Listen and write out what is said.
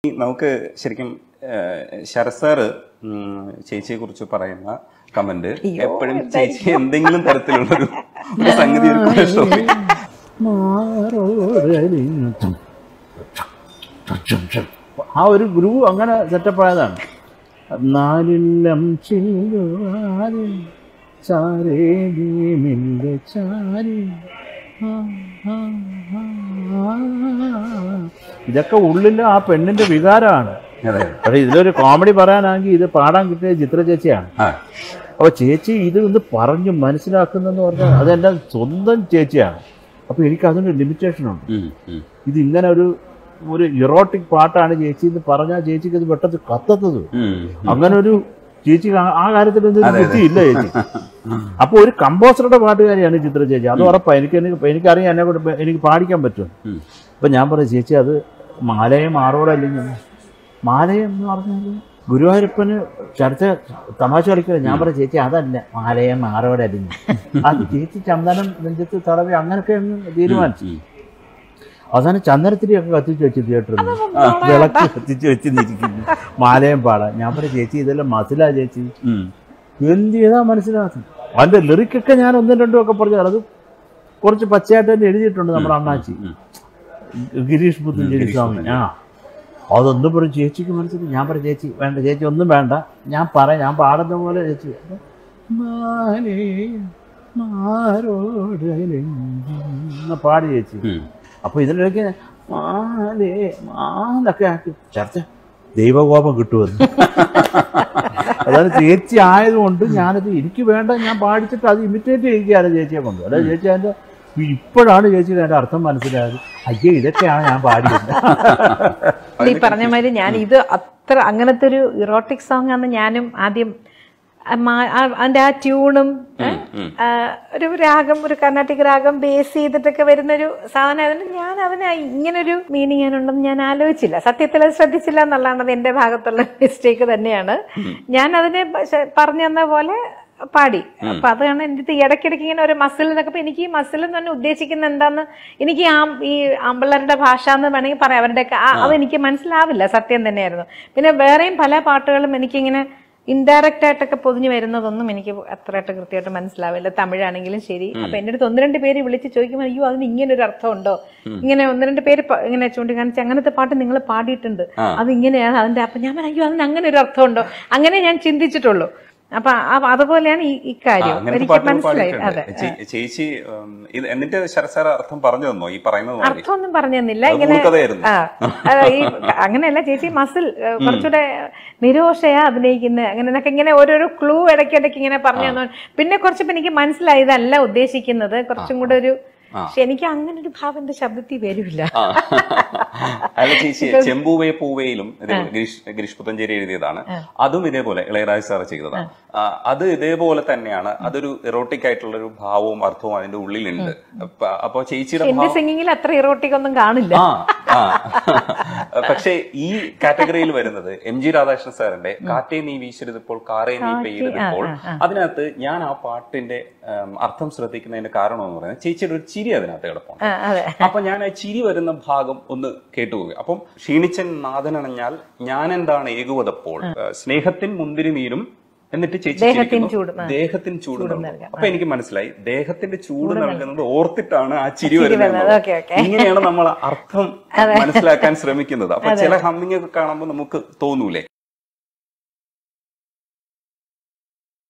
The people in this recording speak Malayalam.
ഈ നമുക്ക് ശരിക്കും ശരത് സാറ് ചേച്ചിയെ കുറിച്ച് പറയുന്ന കമന്റ് എപ്പോഴും ചേച്ചി എന്തെങ്കിലും തരത്തിലുള്ളൊരു ഒരു സംഗതി ഒരു question. ആ ഒരു ഗ്രൂ അങ്ങനെ സെറ്റപ്പ് ആയതാണ് നാലില്ലം ചില്ലുവാരി ചാരേ നീമിന്റെ ചാരി ആ, ആ, ആ, ആ. ഇതൊക്കെ ഉള്ളിൽ ആ പെണ്ണിന്റെ വികാരമാണ് അതെ പക്ഷെ ഇതിലൊരു കോമഡി പറയാനാണെങ്കിൽ ഇത് പാടാൻ കിട്ടിയ ചിത്ര ചേച്ചിയാണ് ആ അപ്പൊ ചേച്ചി ഇത് ഇത് പറഞ്ഞ് മനസ്സിലാക്കുന്നെന്ന് പറഞ്ഞാൽ അതെന്റെ സ്വന്തം ചേച്ചിയാണ് അപ്പൊ എനിക്ക് അതിനൊരു ലിമിറ്റേഷൻ ഉണ്ട് ഉം, ഉം. ഇത് ഇങ്ങനെ ഒരു ഒരു ഇറോട്ടിക് പാട്ടാണ് ചേച്ചി എന്ന് പറഞ്ഞാൽ ചേച്ചിക്ക് ഇത് പെട്ടെന്ന് കത്തത്തത് ഉം. അങ്ങനെ ഒരു ചേച്ചി ആ- ആ കാര്യത്തിലൊന്നും ഒരു ബുദ്ധിയില്ല ചേച്ചി അപ്പൊ ഒരു കമ്പോസറുടെ പാട്ടുകാരിയാണ് ചിത്ര ചേച്ചി അത് ഉറപ്പാണ് എനിക്ക് എനിക്ക് എനിക്കറിയാം എന്നെ കൊണ്ട് എനിക്ക് പാടിക്കാൻ പറ്റും ഉം. അപ്പൊ ഞാൻ പറയും ചേച്ചി അത് മാലയും ആറോടല്ലെങ്കിൽ മാലയം എന്ന് പറഞ്ഞാൽ ഗുരുവായൂരപ്പന് ചർച്ച തമാശ കളിക്കില്ല ഞാൻ പറയും ചേച്ചി അതല്ല മാലയം ആറോടല്ലെങ്കിൽ അത് ചേച്ചി ചന്ദനം നെഞ്ചത്ത് തടവി അങ്ങനെയൊക്കെ അങ്ങ് തീരുമാനിച്ചു ഉം. അവസാനം ചന്ദനത്തിരിയൊക്കെ കത്തിച്ച് വെച്ച് തിയേറ്ററിൽ വിളക്ക് കത്തിച്ച് വെച്ച് നിൽക്കുന്നു മാലയം പാടാൻ ഞാൻ പറയും ചേച്ചി ഇതെല്ലാം മസിലാ ചേച്ചി ഉം. എന്ത് ചെയ്താ മനസ്സിലാക്കും അതിന്റെ ലിറിക്കൊക്കെ ഞാൻ ഒന്നും രണ്ടും ഒക്കെ പറഞ്ഞു അത് കുറച്ച് പച്ചയായിട്ട് തന്നെ എഴുതിയിട്ടുണ്ട് നമ്മുടെ അണ്ണാച്ചി ഉം. ഗിരീഷ് പുത്തഞ്ചേരി സ്വാമി ആ അതൊന്നും പറയും ചേച്ചിക്ക് മനസ്സിലായി ഞാൻ പറയും ചേച്ചി വേണ്ട ചേച്ചി ഒന്നും വേണ്ട ഞാൻ പറയാം ഞാൻ പാടുന്ന പോലെ ചേച്ചി അപ്പൊ, മാലേ മാരോട് എന്ന് പാടി ചേച്ചി ഉം. അപ്പൊ ഇതിനിടയ്ക്ക് മാലേ മാന്നൊക്കെ ആക്കി ചർച്ച ദൈവകോപം കിട്ടുമെന്ന് അതാണ് ചേച്ചി ആയതുകൊണ്ട് ഞാനത് എനിക്ക് വേണ്ട ഞാൻ പാടിച്ചിട്ട് അത് ഇമിറ്റേറ്റ് ചെയ്യുകയാണ് ചേച്ചിയെ കൊണ്ട് അല്ല ചേച്ചി അതിന്റെ ഇപ്പോഴാണ് ചേച്ചിക്ക് അതിന്റെ അർത്ഥം മനസ്സിലായത് അയ്യേ ഇതൊക്കെയാണ് ഞാൻ പാടിയത് ഈ പറഞ്ഞ മാതിരി ഞാൻ ഇത് അത്ര അങ്ങനത്തെ ഒരു ഇറോട്ടിക് സോങ് ആണ് ഞാനും ആദ്യം ആ മാ- ആ- അതിന്റെ ആ ട്യൂണും ആ, ഒരു രാഗം ഒരു കർണാട്ടിക് രാഗം ബേസ് ചെയ്തിട്ടൊക്കെ വരുന്ന ഒരു സാധനം അതിന് ഞാൻ അതിന് ഇങ്ങനൊരു മീനിങ് അതിനുണ്ടെന്ന് ഞാൻ ആലോചിച്ചില്ല സത്യത്തിൽ അത് ശ്രദ്ധിച്ചില്ല എന്നുള്ളതാണ് അത് എന്റെ ഭാഗത്തുള്ള മിസ്റ്റേക്ക് തന്നെയാണ് ഞാൻ അതിനെ പ- പറഞ്ഞു തന്ന പോലെ പാടി അപ്പൊ അതാണ് എൻ്റെ അടുത്ത് ഇടയ്ക്കിടയ്ക്ക് ഇങ്ങനെ ഒരു മസിൽ എന്നൊക്കെ അപ്പൊ എനിക്ക് ഈ മസിൽ എന്ന് പറഞ്ഞാൽ ഉദ്ദേശിക്കുന്ന എന്താന്ന് എനിക്ക് ആ ഈ ആമ്പിള്ളേരുടെ ഭാഷ എന്ന് വേണമെങ്കിൽ പറയാം അവരുടെയൊക്കെ ആ- അതെനിക്ക് മനസ്സിലാവില്ല സത്യം തന്നെയായിരുന്നു പിന്നെ വേറെയും പല പാട്ടുകളും എനിക്കിങ്ങനെ ഇൻഡയറക്റ്റ് ആയിട്ടൊക്കെ പൊതിഞ്ഞു വരുന്നതൊന്നും എനിക്ക് അത്രയായിട്ട് കൃത്യമായിട്ട് മനസ്സിലാവില്ല തമിഴാണെങ്കിലും ശരി അപ്പൊ എൻ്റെ അടുത്ത് ഒന്ന് രണ്ട് പേര് വിളിച്ച് ചോദിക്കുമ്പോൾ അയ്യോ അതിന് ഇങ്ങനെ ഒരു അർത്ഥം ഉണ്ടോ ഇങ്ങനെ ഒന്ന് രണ്ട് പേര് പ- ഇങ്ങനെ ചൂണ്ടിക്കാണിച്ച് അങ്ങനത്തെ പാട്ട് നിങ്ങൾ പാടിയിട്ടുണ്ട് അത് ഇങ്ങനെയാണ് അതിന്റെ അപ്പൊ ഞാൻ പറഞ്ഞു, അയ്യോ അതിന് അങ്ങനെ ഒരു അർത്ഥം ഉണ്ടോ അങ്ങനെ ഞാൻ ചിന്തിച്ചിട്ടുള്ളൂ അപ്പൊ ആ- അതുപോലെയാണ് ഈ ഈ ആ, കാര്യം അങ്ങനത്തെ എനിക്ക് പാട്ടുകൾ മനസ്സിലായി അതെ പാടിയിട്ടുണ്ട് ചേ- ചേച്ചി ഉം, ഇത് എന്നിട്ട് ശരത് സാർ അർത്ഥം പറഞ്ഞു തന്നോ ഈ പറയുന്നത് മാതിരി അർത്ഥമൊന്നും പറഞ്ഞു തന്നില്ല അത് ഇങ്ങനെ മൂർഖതയായിരുന്നു. ആ അത് ഈ അങ്ങനെയല്ല ചേച്ചി മസിൽ ഏഹ്, കുറച്ചുകൂടെ നിരോഷയാ അഭിനയിക്കുന്നത് അങ്ങനെ എന്നൊക്കെ ഇങ്ങനെ ഓരോരോ ക്ലൂ ഇടയ്ക്കിടയ്ക്ക് ഇങ്ങനെ പറഞ്ഞു തന്നു പിന്നെ കുറച്ചപ്പോ എനിക്ക് മനസ്സിലായി ഇതല്ല ഉദ്ദേശിക്കുന്നത് കുറച്ചും കൂടെ ഒരു പക്ഷെ എനിക്ക് അങ്ങനെ ഒരു ഭാവം എന്റെ ശബ്ദത്തിൽ വരില്ല ആ. അല്ല ചേച്ചി ചെമ്പൂവേ പൂവേയിലും ഇത് ഗിരീഷ് ഗിരീഷ് പുത്തഞ്ചേരി എഴുതിയതാണ് അതും ഇതേപോലെ ഇളയരാജ സാർ ചെയ്തതാണ് ആ, അത് ഇതേപോലെ തന്നെയാണ് അതൊരു എറോട്ടിക് ആയിട്ടുള്ള ഒരു ഭാവവും അർത്ഥവും അതിന്റെ ഉള്ളിലുണ്ട് അപ്പ- അപ്പൊ ചേച്ചിയുടെ എന്റെ സിംഗിങ്ങിൽ അത്ര ഇറോട്ടിക് ഒന്നും കാണില്ല ആ ആ പക്ഷേ ഈ കാറ്റഗറിയിൽ വരുന്നത് എം ജി രാധാകൃഷ്ണൻ സാറിന്റെ കാറ്റേ നീ വീശരുതിപ്പോൾ കാറേ നീ പെയ്തതിപ്പോൾ അതിനകത്ത് ഞാൻ ആ പാട്ടിന്റെ ഉം, അർത്ഥം ശ്രദ്ധിക്കുന്നതിന്റെ കാരണം എന്ന് പറയുന്നത് ചേച്ചിയുടെ ഒരു ചിരി അതിനകത്ത് കിടപ്പുണ്ട് ആ, അതെ അപ്പൊ ഞാൻ ആ ചിരി വരുന്ന ഭാഗം ഒന്ന് കേട്ടുപോകുക അപ്പം ക്ഷീണിച്ചൻ നാഥനണഞ്ഞാൽ ഞാൻ എന്താണ് ഏകുവതപ്പോൾ ഏഹ്, സ്നേഹത്തിൻ മുന്തിരി നീരും എന്നിട്ട് ചേച്ചി ദേഹത്തിൻ ചിരിക്കുന്നു. ചൂടും, ആ. ദേഹത്തിന് ചൂട് നൽകും അപ്പൊ എനിക്ക് മനസ്സിലായി ദേഹത്തിന്റെ ചൂട് നൽകുന്നത് ഓർത്തിട്ടാണ് ആ ചിരി വരുന്നത്. വരുന്നത് ഓക്കേ, ഓക്കേ. ഇങ്ങനെയാണ് നമ്മൾ അർത്ഥം മനസ്സിലാക്കാൻ ശ്രമിക്കുന്നത് അപ്പൊ ചില ഹമ്മിങ് ഒക്കെ കാണുമ്പോൾ നമുക്ക് തോന്നൂലേ